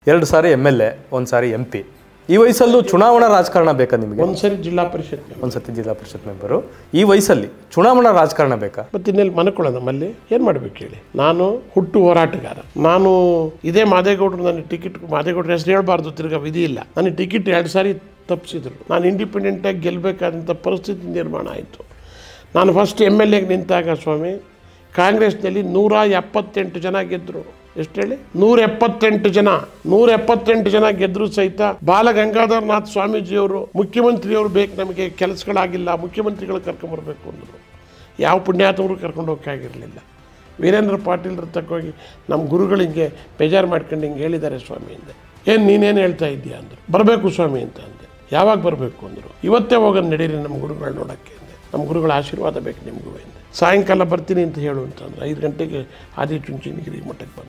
ಎರಡು ಸಾರಿ M L A ಒಂದು ಸಾರಿ M P ಈ ವಯಸ್ಸಲ್ಲೂ ಚುನಾವಣಾ ರಾಜಕಾರಣ ಬೇಕಾ ನಿಮಗೆ ಒಂದ್ಸರಿ ಜಿಲ್ಲಾ ಪರಿಷತ್ ಒಂದು ಸತಿ ಜಿಲ್ಲಾ ಪರಿಷತ್ ಮೆಂಬರು ಈ ವಯಸ್ಸಲ್ಲಿ ಚುನಾವಣಾ ರಾಜಕಾರಣ ಬೇಕಾ ಮತ್ತೆ ಇನ್ನೆಲ್ಲಿ ಮನಕೊಳ್ಳೋಣ ನಮ್ಮಲ್ಲಿ ಏನು ಮಾಡ್ಬೇಕು ಹೇಳಿ ನಾನು ಹುಟ್ಟು ಹೋರಾಟಗಾರ ನಾನು ಇದೇ ಮಾದೇಗೌಡರು ನನಗೆ ಟಿಕೆಟ್ ಮಾದೇಗೌಡರ ಹೆಸರು ಹೇಳ್ಬಾರ್ದು ತಿರ್ಗಾ ವಿಧಿ ಇಲ್ಲ ನನಗೆ ಟಿಕೆಟ್ ಎರಡು ಸಾರಿ ತಪ್ಪಿಸಿದ್ರು ನಾನು ಇಂಡಿಪೆಂಡೆಂಟಾಗಿ ಗೆಲ್ಲಬೇಕಾದಂಥ ಪರಿಸ್ಥಿತಿ ನಿರ್ಮಾಣ ಆಯಿತು ನಾನು ಫಸ್ಟ್ ಎಮ್ ಎಲ್ ಎಗೆ ನಿಂತಾಗ ಸ್ವಾಮಿ ಕಾಂಗ್ರೆಸ್ನಲ್ಲಿ ನೂರ ಎಪ್ಪತ್ತೆಂಟು ಜನ ಗೆದ್ದರು ಎಷ್ಟು ಹೇಳಿ ನೂರ ಎಪ್ಪತ್ತೆಂಟು ಜನ ನೂರ ಎಪ್ಪತ್ತೆಂಟು ಜನ ಗೆದ್ರು ಸಹಿತ ಬಾಲ ಗಂಗಾಧರನಾಥ್ ಸ್ವಾಮೀಜಿಯವರು ಮುಖ್ಯಮಂತ್ರಿಯವರು ಬೇಕು ನಮಗೆ ಕೆಲಸಗಳಾಗಿಲ್ಲ ಮುಖ್ಯಮಂತ್ರಿಗಳು ಕರ್ಕೊಂಬರ್ಬೇಕು ಅಂದರು ಯಾವ ಪುಣ್ಯಾತ್ಮರು ಕರ್ಕೊಂಡು ಹೋಗೋಕ್ಕಾಗಿರಲಿಲ್ಲ ವೀರೇಂದ್ರ ಪಾಟೀಲ್ರ ತಕ್ಕೋಗಿ ನಮ್ಮ ಗುರುಗಳು ಹಿಂಗೆ ಬೇಜಾರು ಮಾಡ್ಕೊಂಡು ಹಿಂಗೆ ಹೇಳಿದ್ದಾರೆ ಸ್ವಾಮಿ ಅಂದೆ ಏನು ನೀನೇನು ಹೇಳ್ತಾ ಇದ್ದೀಯಾ ಅಂದರು ಬರಬೇಕು ಸ್ವಾಮಿ ಅಂತ ಅಂದೆ ಯಾವಾಗ ಬರಬೇಕು ಅಂದರು ಇವತ್ತೇ ಹೋಗೋದು ನಡೀರಿ ನಮ್ಮ ಗುರುಗಳು ನೋಡೋಕ್ಕೆ ಅಂದೆ ನಮ್ಮ ಗುರುಗಳ ಆಶೀರ್ವಾದ ಬೇಕು ನಿಮಗೂ ಅಂದೆ ಸಾಯಂಕಾಲ ಬರ್ತೀನಿ ಅಂತ ಹೇಳು ಅಂತಂದ್ರೆ ಐದು ಗಂಟೆಗೆ ಆದಿಚುಂಚನಗಿರಿ ಮಠಕ್ಕೆ ಬಂದೆ